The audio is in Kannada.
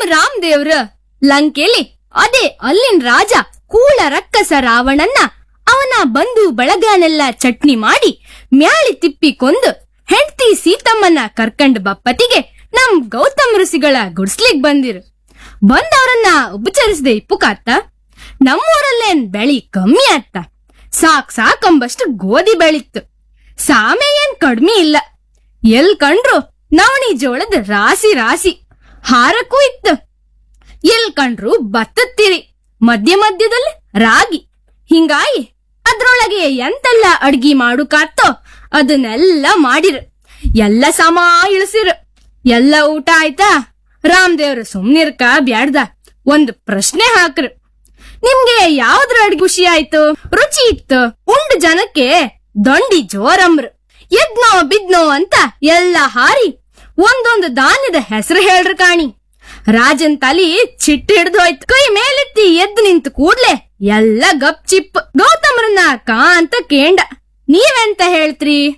ರಾಮದೇವ್ರ ಲಂಕೆಲಿ ಅದೇ ಅಲ್ಲಿನ್ ರಾಜ ಕೂಳ ರಕ್ಕಸ ರಾವಣನ್ನ ಅವನ ಬಂಧು ಬಳಗನೆಲ್ಲ ಚಟ್ನಿ ಮಾಡಿ ಮ್ಯಾಳಿ ತಿಪ್ಪಿ ಕೊಂದು ಹೆಂಡ್ತಿ ಸೀತಮ್ಮನ ಕರ್ಕಂಡ್ ಬಪ್ಪತಿಗೆ ನಮ್ ಗೌತಮ್ ಋಷಿಗಳ ಗುಡ್ಸ್ಲಿಗ್ ಬಂದಿರು ಬಂದವರನ್ನ ಉಪಚರಿಸದೆ ಇಪ್ಪುಕಾತ್ತ ನಮ್ಮೂರಲ್ಲೇನ್ ಬೆಳಿ ಕಮ್ಮಿ ಆತ್ತ ಸಾಕ್ ಸಾಕಂಬಷ್ಟು ಗೋಧಿ ಬೆಳಿತ್ತು ಸಾಮೆ ಏನ್ ಕಡ್ಮಿ ಇಲ್ಲ ಎಲ್ ಕಂಡ್ರು ನವಣಿ ಜೋಳದ ರಾಸಿ ರಾಸಿ ಹಾರಕ್ಕೂ ಇತ್ತು ಎಲ್ ಕಂಡ್ರು ಭತ್ತತ್ತಿರಿ ಮಧ್ಯ ಮಧ್ಯದಲ್ಲಿ ರಾಗಿ ಹಿಂಗಾಗಿ ಅದ್ರೊಳಗೆ ಎಂತೆಲ್ಲ ಅಡ್ಗಿ ಮಾಡುಕಾತ್ತೋ ಅದನ್ನೆಲ್ಲ ಮಾಡಿರು ಎಲ್ಲ ಸಮ ಇಳಿಸಿರು ಎಲ್ಲ ಊಟ ಆಯ್ತಾ ರಾಮದೇವ್ರು ಸುಮ್ನಿರ್ಕ ಬ್ಯಾಡ್ದ ಒಂದ್ ಪ್ರಶ್ನೆ ಹಾಕ್ರು ನಿಮ್ಗೆ ಯಾವ್ದ್ರ ಅಡ್ಗೆ ಖುಷಿ ಆಯ್ತು ರುಚಿ ಇತ್ತು ಉಂಡ್ ಜನಕ್ಕೆ ದೊಂಡಿ ಜೋರಮ್ರು ಎದ್ನೋ ಬಿದ್ನೋ ಅಂತ ಎಲ್ಲ ಹಾರಿ ಒಂದೊಂದು ದಾನ್ಯದ ಹೆಸರು ಹೇಳ್ರಿ ಕಾಣಿ ರಾಜನ್ ತಲಿ ಚಿಟ್ಟ ಹಿಡ್ದು ಹೋಯ್ತು ಕೈ ಮೇಲೆತ್ತಿ ಎದ್ದು ನಿಂತು ಕೂಡ್ಲೆ ಎಲ್ಲ ಗಪ್ ಚಿಪ್ ಗೌತಮ್ರನ್ನ ಕಾ ಅಂತ ಕೇಂಡ ನೀವೆಂತ ಹೇಳ್ತ್ರಿ